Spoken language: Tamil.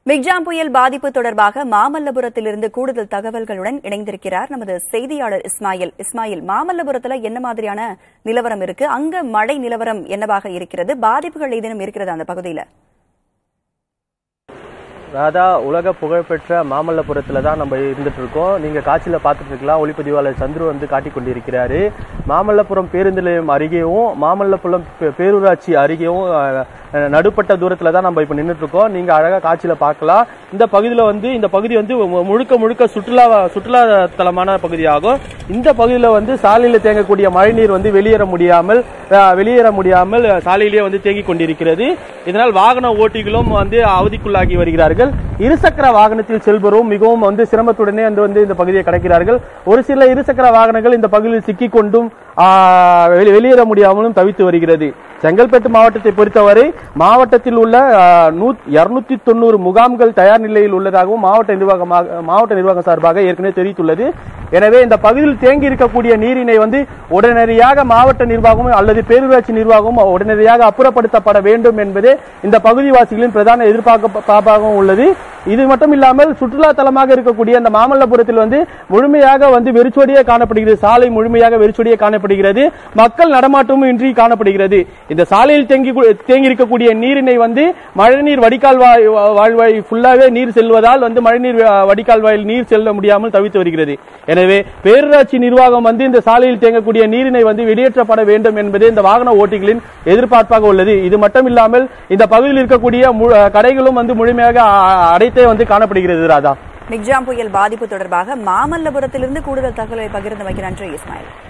மிக்ஜாம் புயல் பாதிப்பு தொடர்பாக மாமல்லபுரத்திலிருந்து கூடுதல் தகவல்களுடன் இணைந்திருக்கிறார் நமது செய்தியாளர் இஸ்மாயில் இஸ்மாயில் மாமல்லபுரத்துல என்ன மாதிரியான நிலவரம் இருக்கு அங்க மழை நிலவரம் என்னவாக இருக்கிறது பாதிப்புகள் ஏதேனும் இருக்கிறதா அந்த பகுதியில ராதா உலக புகழ்பெற்ற மாமல்லபுரத்தில் தான் நம்ம இருந்துட்டு இருக்கோம் நீங்கள் காட்சியில் பார்த்துட்டு இருக்கலாம் ஒளிப்பதிவாளர் சந்துரு வந்து காட்டி கொண்டிருக்கிறாரு மாமல்லபுரம் பேருந்து நிலையம் அருகேவும் மாமல்லபுரம் பே- பேரூராட்சி அருகேவும் அஹ், அஹ், நடுப்பட்ட தூரத்தில் தான் நம்ம இப்போ நின்றுட்டு இருக்கோம் நீங்கள் அழகாக காட்சியில் பார்க்கலாம் இந்த பகுதியில் வந்து இந்த பகுதி வந்து மு- முழுக்க முழுக்க சுற்றுலா சுற்றுலா தலமான பகுதியாகும் இந்த பகுதியில் வந்து சாலையில் தேங்கக்கூடிய மழைநீர் வந்து வெளியேற முடியாமல் அஹ், வெளியேற முடியாமல் அஹ், சாலையிலேயே வந்து தேங்கிக் கொண்டிருக்கிறது இதனால் வாகன ஓட்டிகளும் வந்து அவதிக்குள்ளாகி வருகிறார்கள் இருசக்கர வாகனத்தில் செல்பவரும் மிகவும் வந்து சிரமத்துடனே வந்து வந்து இந்த பகுதியை கடக்கிறார்கள் ஒரு சில இருசக்கர வாகனங்கள் இந்த பகுதியில் சிக்கிக் கொண்டும் ஆஹ், வெளி- வெளியேற முடியாமலும் தவித்து வருகிறது செங்கல்பட்டு மாவட்டத்தை பொறுத்தவரை மாவட்டத்தில் உள்ள இருநூத்தி தொண்ணூறு முகாம்கள் தயார் நிலையில் உள்ளதாகவும் மாவட்ட நிர்வாகமாக மாவட்ட நிர்வாகம் சார்பாக ஏற்கனவே தெரிவித்துள்ளது எனவே இந்த பகுதியில் தேங்கி இருக்கக்கூடிய நீரினை வந்து உடனடியாக மாவட்ட நிர்வாகமும் அல்லது பேரூராட்சி நிர்வாகமும் உடனடியாக அப்புறப்படுத்தப்பட வேண்டும் என்பதே இந்த பகுதிவாசிகளின் பிரதான எதிர்பார்ப்பாகவும் உள்ளது இது மட்டும் இல்லாமல் சுற்றுலா தலமாக இருக்கக்கூடிய அந்த மாமல்லபுரத்தில் வந்து முழுமையாக வந்து வெறிச்சோடியே காணப்படுகிறது சாலை முழுமையாக வெறிச்சோடியே காணப்படுகிறது மக்கள் நடமாட்டமும் இன்றி காணப்படுகிறது இந்த சாலையில் தேங்கி தேங்கி இருக்கக்கூடிய நீரினை வந்து மழைநீர் வடிகால் வாய் வாழ்வாய் ஃபுல்லாவே நீர் செல்வதால் வந்து மழைநீர் அஹ், வடிகால் வாயில் நீர் செல்ல முடியாமல் தவித்து வருகிறது எனவே பேரூராட்சி நிர்வாகம் வந்து இந்த சாலையில் தேங்கக்கூடிய நீரினை வந்து வெளியேற்றப்பட வேண்டும் என்பதே இந்த வாகன ஓட்டிகளின் எதிர்பார்ப்பாக உள்ளது இது மட்டும் இல்லாமல் இந்த பகுதியில் இருக்கக்கூடிய மு- அஹ், கடைகளும் வந்து முழுமையாக அ- அடைத்தே வந்து காணப்படுகிறது ராதா மிக்ஜாம் புயல் பாதிப்பு தொடர்பாக மாமல்லபுரத்திலிருந்து கூடுதல் தகவலை பகிர்ந்து வைக்க நன்றி இஸ்மாயில்